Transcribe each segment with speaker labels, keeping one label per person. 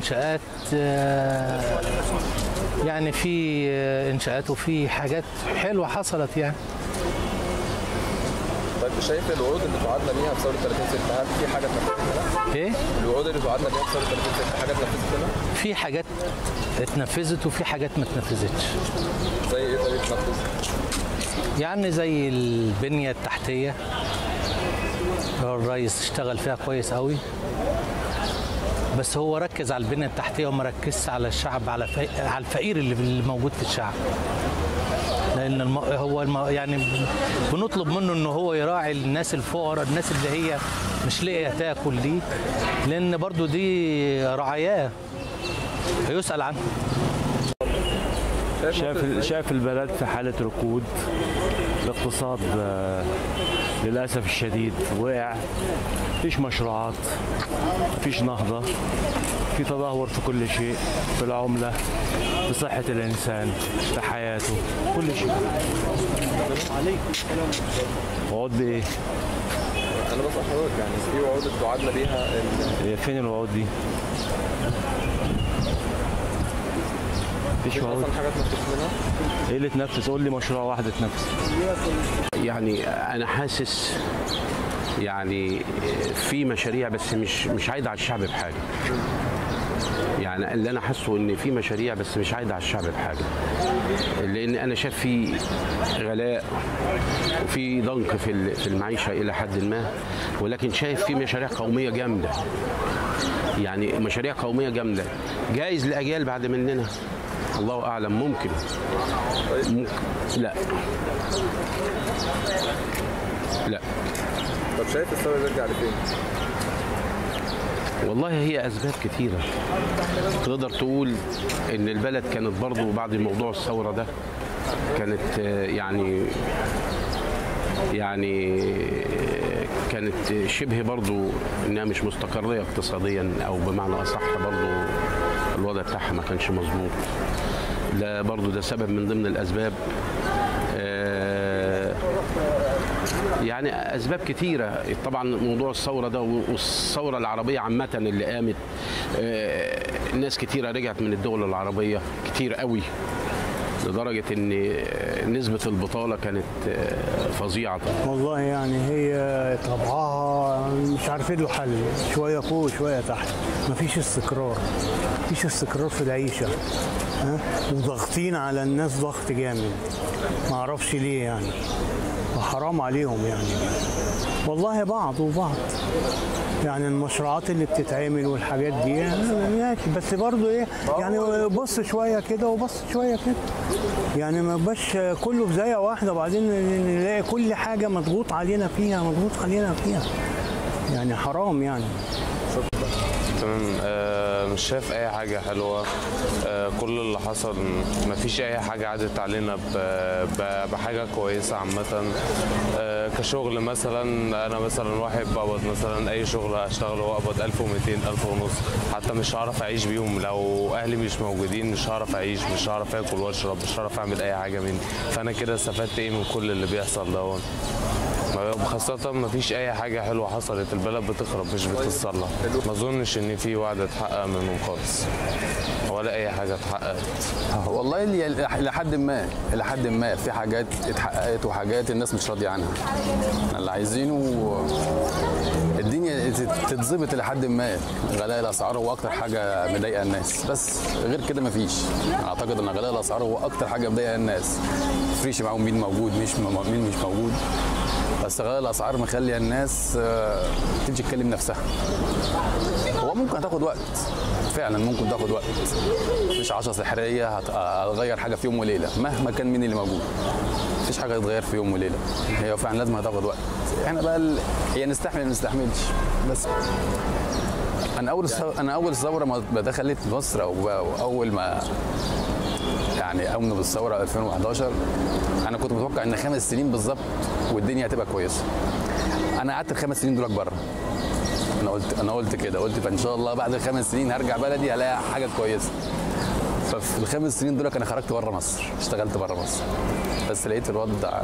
Speaker 1: انشاءات آه، يعني في آه، انشاءات وفي حاجات حلوه حصلت يعني
Speaker 2: طيب شايف الوعود اللي توعدنا بيها في ثوره 30 6 هل في حاجه اتنفذت منها؟
Speaker 1: ايه
Speaker 2: الوعود اللي توعدنا بيها في ثوره 30 6 حاجه اتنفذت منها؟
Speaker 1: في حاجات اتنفذت وفي حاجات ما اتنفذتش
Speaker 2: زي ايه طيب اتنفذ؟
Speaker 1: يعني زي البنيه التحتيه هو الرئيس اشتغل فيها كويس قوي بس هو ركز على البنيه التحتيه وما ركزش على الشعب على في... على الفقير اللي اللي موجود في الشعب لان الم... هو الم... يعني بنطلب منه ان هو يراعي الناس الفقراء الناس اللي هي مش لاقيه تاكل دي لان برضو دي رعاياه هيسال عنها
Speaker 3: شايف شايف البلد في حالة ركود الاقتصاد آه، للأسف الشديد وقع مفيش مشروعات مفيش نهضة في تدهور في كل شيء في العملة في صحة الإنسان في حياته كل شيء وعود بإيه؟
Speaker 2: انا بسال حضرتك يعني في وعود اللي توعدنا بيها ال-
Speaker 3: هي فين الوعود دي؟ مفيش
Speaker 2: مفيش
Speaker 3: وعود
Speaker 2: اصلا حاجه اتنفذت منها؟
Speaker 3: ايه اللي اتنفذ؟ قول لي مشروع واحد اتنفذ
Speaker 4: يعني انا حاسس يعني في مشاريع بس مش مش عايده على الشعب بحاجه يعني اللي انا حاسه ان في مشاريع بس مش عايده على الشعب بحاجه لان انا شايف في غلاء وفي ضنك في ال- في المعيشه الى حد ما ولكن شايف في مشاريع قوميه جامده يعني مشاريع قوميه جامده جايز لاجيال بعد مننا الله اعلم ممكن ممكن لا لا
Speaker 2: طب شايف الثوره يرجع لفين؟
Speaker 4: والله هي اسباب كثيره تقدر تقول ان البلد كانت برضو بعد موضوع الثوره ده كانت آه، يعني يعني آه، كانت شبه برضو انها مش مستقريه اقتصاديا او بمعنى اصح برضو الوضع بتاعها ما كانش مظبوط ده برضو ده سبب من ضمن الاسباب آه، يعني اسباب كتيره طبعا موضوع الثوره ده والثوره العربيه عامه اللي قامت آه، ناس كتيره رجعت من الدول العربيه كتير قوي لدرجه ان آه، نسبه البطاله كانت آه، فظيعه
Speaker 5: والله يعني هي طبعها مش عارفين له حل شويه فوق وشويه تحت مفيش استقرار مفيش استقرار في العيشه ها وضاغطين على الناس ضغط جامد ما اعرفش ليه يعني وحرام عليهم يعني والله بعض وبعض يعني المشروعات اللي بتتعمل والحاجات دي ماشي بس برضه ايه يعني بص شويه كده وبص شويه كده يعني ما يبقاش كله في زاويه واحده وبعدين نلاقي كل حاجه مضغوط علينا فيها مضغوط علينا فيها يعني حرام يعني
Speaker 6: تمام آه، مش شايف اي حاجه حلوه آه، كل اللي حصل مفيش اي حاجه عدت علينا ب- ب- بحاجه كويسه عامه آه، كشغل مثلا انا مثلا واحد بقبض مثلا اي شغل اشتغله واقبض 1200 1000 ونص حتى مش هعرف اعيش بيهم لو اهلي مش موجودين مش هعرف اعيش مش هعرف اكل واشرب مش هعرف اعمل اي حاجه مني فانا كده استفدت ايه من كل اللي بيحصل ده خاصة ما فيش أي حاجة حلوة حصلت البلد بتخرب مش بتتصلح ما أظنش إن في وعد اتحقق منهم خالص ولا أي حاجة اتحققت
Speaker 7: والله اللي- لحد ما لحد ما في حاجات اتحققت وحاجات الناس مش راضيه عنها احنا اللي عايزينه الدنيا تت- تتظبط لحد ما غلاء الاسعار هو اكتر حاجه مضايقه الناس بس غير كده مفيش اعتقد ان غلاء الاسعار هو اكتر حاجه مضايقه الناس مفرقش معاهم مين موجود مش م- مين مش موجود بس غلاء الاسعار مخلي الناس آه، تمشي تكلم نفسها هو ممكن هتاخد وقت فعلا ممكن تاخد وقت مفيش عشرة سحرية هت- هتغير حاجة في يوم وليلة مهما كان مين اللي موجود مفيش حاجة هتتغير في يوم وليلة هي فعلا لازم هتاخد وقت احنا بقى ال... هي نستحمل ما نستحملش بس انا اول الثورة انا اول ثورة ما دخلت مصر او أو اول ما يعني امنوا بالثورة 2011 انا كنت متوقع ان خمس سنين بالظبط والدنيا هتبقى كويسة انا قعدت الخمس سنين دول بره انا قلت انا قلت كده قلت فان شاء الله بعد الخمس سنين هرجع بلدي الاقي حاجه كويسه ففي الخمس سنين دول انا خرجت بره مصر اشتغلت بره مصر بس لقيت الوضع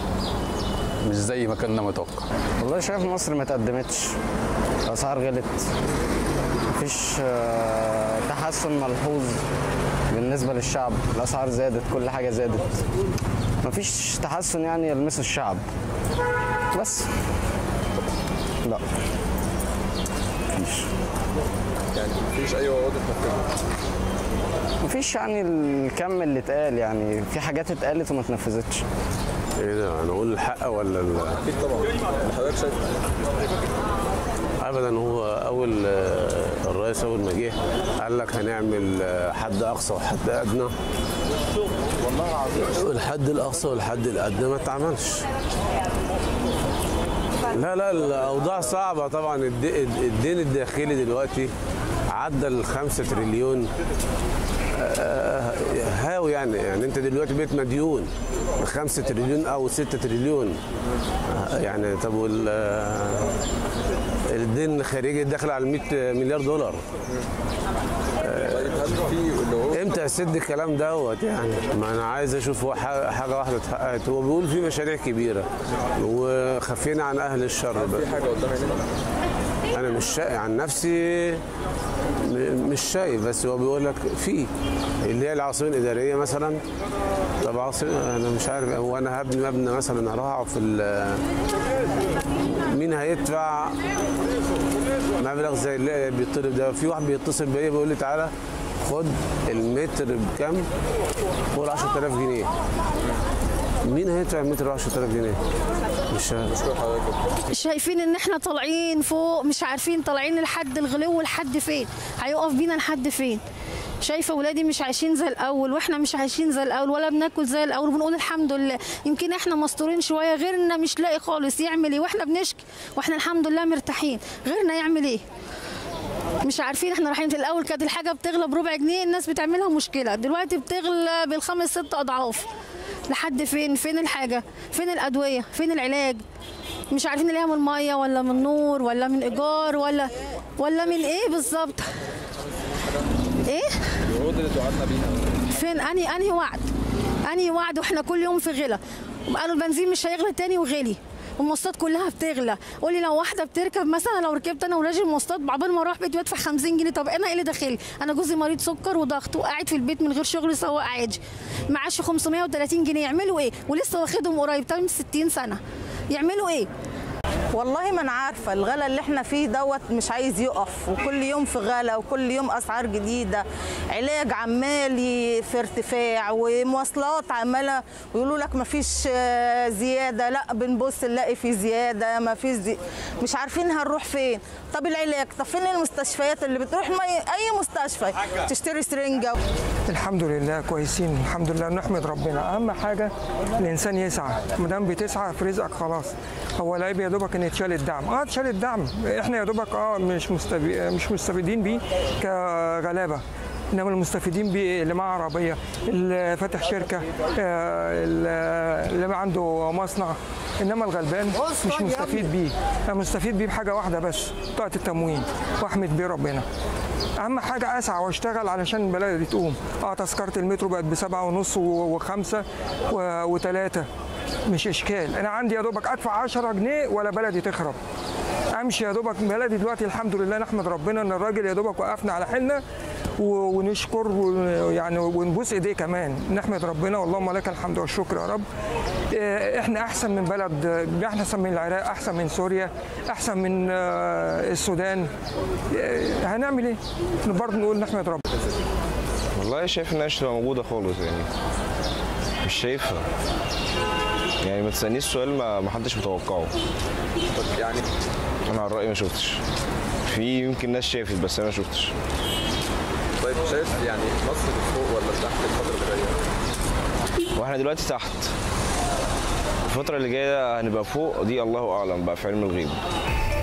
Speaker 7: مش زي ما كنا متوقع
Speaker 8: والله شايف مصر ما تقدمتش الاسعار غلت مفيش آه، تحسن تحسن ملحوظ بالنسبة للشعب الأسعار زادت كل حاجة زادت مفيش تحسن يعني يلمس الشعب بس لا مفيش
Speaker 2: يعني مفيش اي وعود اتنفذت
Speaker 8: مفيش يعني الكم اللي اتقال يعني في حاجات اتقالت وما اتنفذتش
Speaker 4: ايه ده انا اقول الحق ولا ال...
Speaker 2: اكيد طبعا اللي حضرتك شايف
Speaker 4: ابدا هو اول آه، الرئيس اول ما جه قال لك هنعمل آه، حد اقصى وحد ادنى والله العظيم الحد الاقصى والحد الادنى ما اتعملش لا لا الاوضاع صعبه طبعا الد- الدين الداخلي دلوقتي عدى ال 5 تريليون آه، هاوي يعني يعني انت دلوقتي بقيت مديون 5 تريليون او 6 تريليون آه، يعني طب وال آه، الدين الخارجي داخل على 100 مليار دولار
Speaker 2: طيب هل في الوعود
Speaker 4: امتى اسد الكلام دوت يعني ما انا عايز اشوف هو ح- حاجه واحده اتحققت هو بيقول في مشاريع كبيره وخفينا عن اهل الشر بقى.
Speaker 2: في حاجه قدام عينينا
Speaker 4: انا مش شايف عن نفسي م- مش شايف بس هو بيقول لك في اللي هي العاصمه الاداريه مثلا طب عاصمه انا مش عارف هو انا هبني مبنى مثلا هروح اقعد في ال- مين هيدفع مبلغ زي اللي بيطلب ده في واحد بيتصل بيا بيقول لي تعالى خد المتر بكام؟ بقول 10000 جنيه مين هيدفع المتر ب 10000 جنيه؟ مش عارف
Speaker 2: بشكر حضرتك
Speaker 9: شايفين ان احنا طالعين فوق مش عارفين طالعين لحد الغلو لحد فين هيقف بينا لحد فين شايفه ولادي مش عايشين زي الاول واحنا مش عايشين زي الاول ولا بناكل زي الاول وبنقول الحمد لله يمكن احنا مستورين شويه غيرنا مش لاقي خالص يعمل ايه واحنا بنشكي واحنا الحمد لله مرتاحين غيرنا يعمل ايه مش عارفين احنا رايحين في الاول كانت الحاجه بتغلى بربع جنيه الناس بتعملها مشكله دلوقتي بتغلى بالخمس ست اضعاف لحد فين فين الحاجه فين الادويه فين العلاج مش عارفين نلاقيها من الميه ولا من نور ولا من ايجار ولا ولا من ايه بالظبط ايه
Speaker 2: الوعود اللي توعدنا بيها
Speaker 9: فين انهي انهي وعد انهي وعد واحنا كل يوم في غلا قالوا البنزين مش هيغلى تاني وغلي المواصلات كلها بتغلى قولي لو واحده بتركب مثلا لو ركبت انا وراجل مواصلات عقبال ما اروح بيتي بدفع 50 جنيه طب انا ايه اللي داخلي انا جوزي مريض سكر وضغط وقاعد في البيت من غير شغل سواق عادي معاش 530 جنيه يعملوا ايه ولسه واخدهم قريب تم 60 سنه يعملوا ايه
Speaker 10: والله ما انا عارفه الغلا اللي احنا فيه دوت مش عايز يقف وكل يوم في غلا وكل يوم اسعار جديده علاج عمال ي- في ارتفاع ومواصلات عماله ويقولوا لك ما فيش آه، زياده لا بنبص نلاقي في زياده ما فيش زي... مش عارفين هنروح فين طب العلاج طب فين المستشفيات اللي بتروح ما ي- اي مستشفى تشتري سرنجه
Speaker 11: الحمد لله كويسين الحمد لله نحمد ربنا اهم حاجه الانسان يسعى ما دام بتسعى في رزقك خلاص هو العيب يا دوبك ان يتشال الدعم اه اتشال الدعم احنا يا دوبك اه مش مستفي... مش مستفيدين بيه كغلابه انما المستفيدين بيه اللي معاه عربيه اللي فاتح شركه آه، اللي اللي عنده مصنع انما الغلبان مش مستفيد بيه انا مستفيد بيه بحاجه واحده بس بطاقه التموين واحمد بيه ربنا اهم حاجه اسعى واشتغل علشان البلد دي تقوم اه تذكره المترو بقت بسبعة ونص و- وخمسة و- وتلاتة مش اشكال انا عندي يا دوبك ادفع 10 جنيه ولا بلدي تخرب امشي يا دوبك بلدي دلوقتي الحمد لله نحمد ربنا ان الراجل يا دوبك وقفنا على حيلنا و- ونشكر ويعني ونبوس ايديه كمان نحمد ربنا اللهم لك الحمد والشكر يا رب آه، احنا احسن من بلد آه، احنا احسن من العراق احسن من سوريا احسن من آه، السودان آه، هنعمل ايه برضه نقول نحمد ربنا
Speaker 12: والله شايف انها مش تبقى موجوده خالص يعني مش شايفها يعني ما تسالنيش سؤال ما ما حدش متوقعه
Speaker 2: طب يعني
Speaker 12: انا على رايي ما شفتش في يمكن ناس شافت بس انا ما شفتش
Speaker 2: طيب شايف يعني مصر فوق ولا تحت الفتره اللي جايه
Speaker 12: واحنا دلوقتي تحت الفتره اللي جايه هنبقى فوق دي الله اعلم بقى في علم الغيب